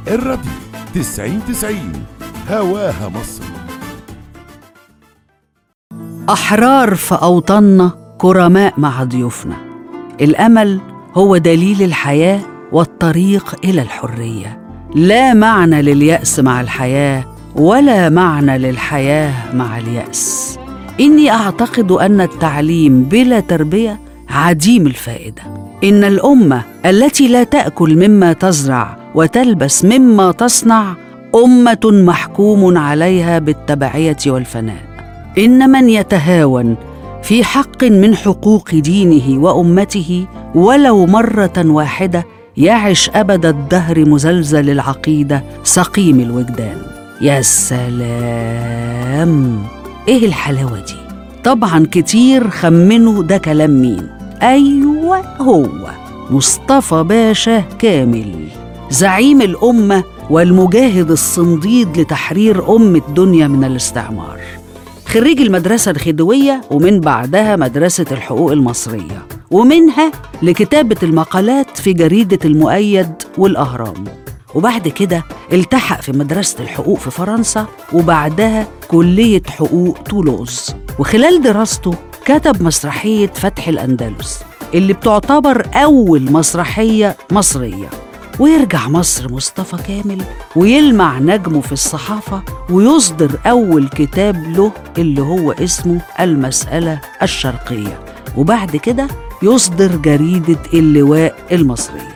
الراديو تسعين تسعين هواها مصر أحرار في أوطاننا كرماء مع ضيوفنا الأمل هو دليل الحياة والطريق إلى الحرية لا معنى لليأس مع الحياة ولا معنى للحياة مع اليأس إني أعتقد أن التعليم بلا تربية عديم الفائدة إن الأمة التي لا تأكل مما تزرع وتلبس مما تصنع أمة محكوم عليها بالتبعية والفناء ان من يتهاون في حق من حقوق دينه وامته ولو مره واحده يعش ابد الدهر مزلزل العقيده سقيم الوجدان يا سلام ايه الحلاوه دي طبعا كتير خمنوا ده كلام مين ايوه هو مصطفى باشا كامل زعيم الامه والمجاهد الصنديد لتحرير ام الدنيا من الاستعمار خريج المدرسة الخديوية ومن بعدها مدرسة الحقوق المصرية ومنها لكتابة المقالات في جريدة المؤيد والأهرام وبعد كده التحق في مدرسة الحقوق في فرنسا وبعدها كلية حقوق تولوز وخلال دراسته كتب مسرحية فتح الأندلس اللي بتعتبر أول مسرحية مصرية ويرجع مصر مصطفى كامل ويلمع نجمه في الصحافة ويصدر أول كتاب له اللي هو اسمه المسألة الشرقية وبعد كده يصدر جريدة اللواء المصرية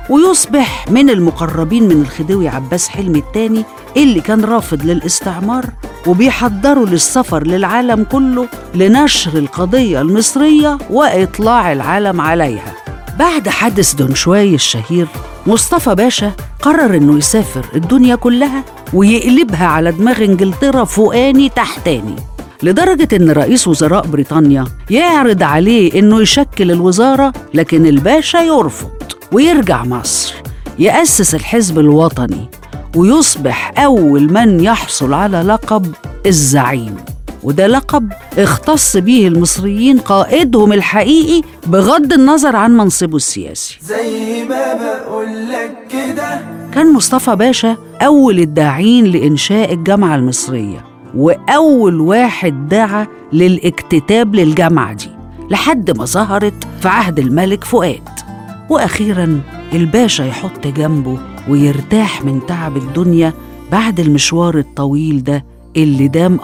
ويصبح من المقربين من الخديوي عباس حلمي الثاني اللي كان رافض للاستعمار وبيحضروا للسفر للعالم كله لنشر القضية المصرية وإطلاع العالم عليها بعد حادث دونشواي الشهير مصطفى باشا قرر انه يسافر الدنيا كلها ويقلبها على دماغ انجلترا فوقاني تحتاني لدرجة إن رئيس وزراء بريطانيا يعرض عليه إنه يشكل الوزارة لكن الباشا يرفض ويرجع مصر يأسس الحزب الوطني ويصبح أول من يحصل على لقب الزعيم وده لقب اختص به المصريين قائدهم الحقيقي بغض النظر عن منصبه السياسي زي ما بقولك كده كان مصطفى باشا أول الداعين لإنشاء الجامعة المصرية وأول واحد دعا للاكتتاب للجامعة دي لحد ما ظهرت في عهد الملك فؤاد وأخيرا الباشا يحط جنبه ويرتاح من تعب الدنيا بعد المشوار الطويل ده اللي دام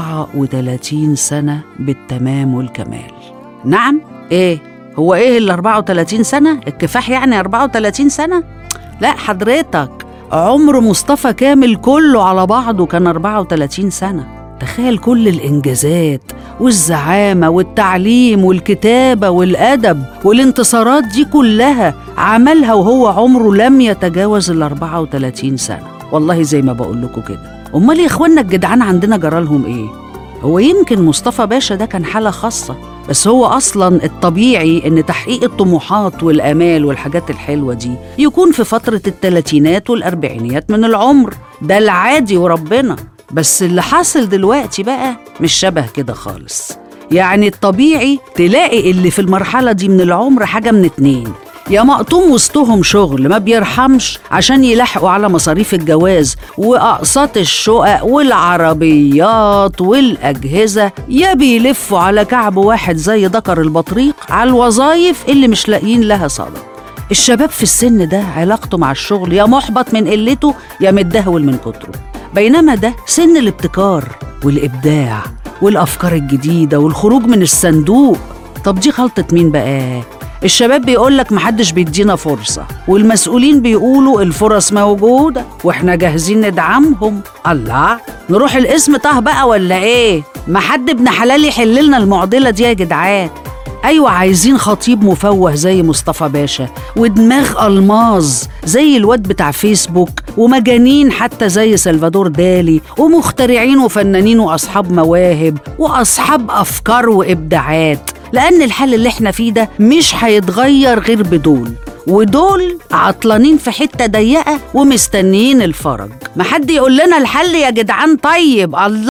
34 سنة بالتمام والكمال نعم ايه هو ايه ال 34 سنة الكفاح يعني 34 سنة لا حضرتك عمر مصطفى كامل كله على بعضه كان 34 سنة تخيل كل الإنجازات والزعامة والتعليم والكتابة والأدب والانتصارات دي كلها عملها وهو عمره لم يتجاوز ال 34 سنة والله زي ما بقول لكم كده أمال يا إخوانا الجدعان عندنا جرالهم إيه؟ هو يمكن مصطفى باشا ده كان حالة خاصة بس هو أصلا الطبيعي إن تحقيق الطموحات والآمال والحاجات الحلوة دي يكون في فترة التلاتينات والأربعينيات من العمر ده العادي وربنا بس اللي حاصل دلوقتي بقى مش شبه كده خالص يعني الطبيعي تلاقي اللي في المرحلة دي من العمر حاجة من اتنين يا مقطوم وسطهم شغل ما بيرحمش عشان يلحقوا على مصاريف الجواز وأقساط الشقق والعربيات والأجهزة يا بيلفوا على كعب واحد زي ذكر البطريق على الوظايف اللي مش لاقيين لها صدى الشباب في السن ده علاقته مع الشغل يا محبط من قلته يا متدهول من كتره بينما ده سن الابتكار والإبداع والأفكار الجديدة والخروج من الصندوق طب دي غلطة مين بقى؟ الشباب بيقولك محدش بيدينا فرصة والمسؤولين بيقولوا الفرص موجودة واحنا جاهزين ندعمهم الله نروح الاسم طه بقى ولا ايه؟ ما حد ابن حلال يحل لنا المعضلة دي يا جدعان أيوة عايزين خطيب مفوه زي مصطفى باشا ودماغ ألماظ زي الواد بتاع فيسبوك ومجانين حتى زي سلفادور دالي ومخترعين وفنانين وأصحاب مواهب وأصحاب أفكار وإبداعات لأن الحل اللي احنا فيه ده مش هيتغير غير بدول ودول عطلانين في حتة ضيقة ومستنيين الفرج ما حد يقول لنا الحل يا جدعان طيب الله